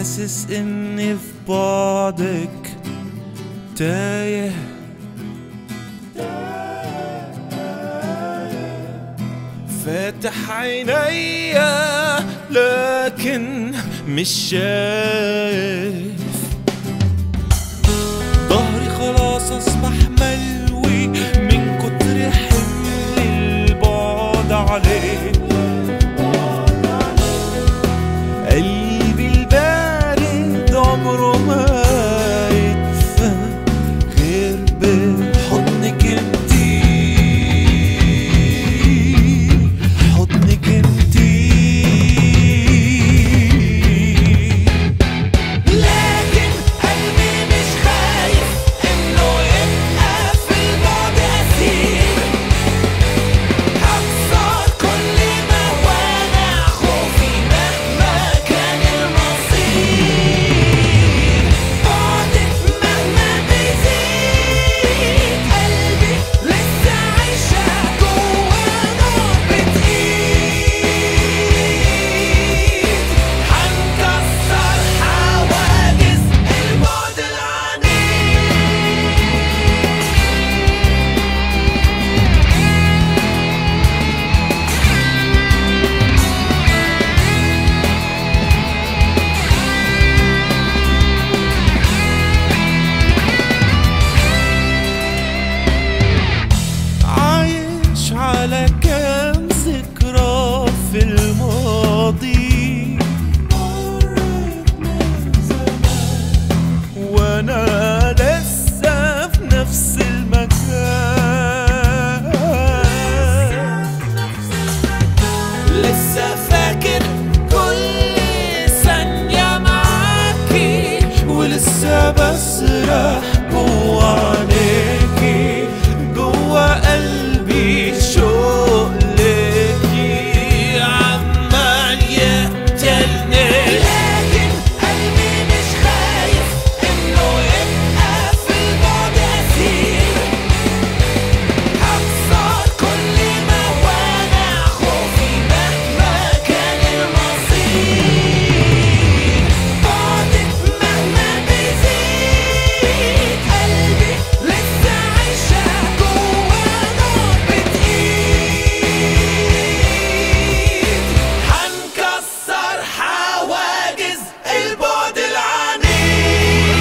حاسس اني في بعدك تايه فاتح عينيا لكن مش شايف ظهري خلاص اصبح ملوي من كتر حمل البعد عليه قلبي البارد عمره ما يدفى غير بحضنك انتي حضنك انتي لكن قلبي مش خايف انه يبقى في البعد اسير هكسر كل موانع خوفي مهما كان المصير بعدك مهما بيزيد قلبي لسه عايشة جوا نار بتقيد هنكسر حواجز البعد العنيف عايش على كام ذكرى في الماضي وانا لسه في نفس المكان لسه فاكر كل ثانية معاكي ولسه بسرح جوا عينيكي جوا قلبي شوق ليكي عمال يقتلني لكن قلبي مش خايف انه يبقى في البعد اسير هكسر كل موانع خوفي مهما كان المصير بعدك مهما بيزيد قلبي لسه عايشة جوا نار بتقيد هنكسر حواجز البعد العنيف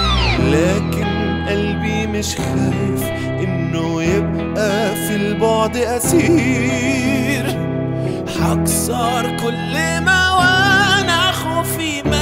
لكن قلبي مش خايف انه يبقى في البعد بعد أسير حكسر كل موانع خوفي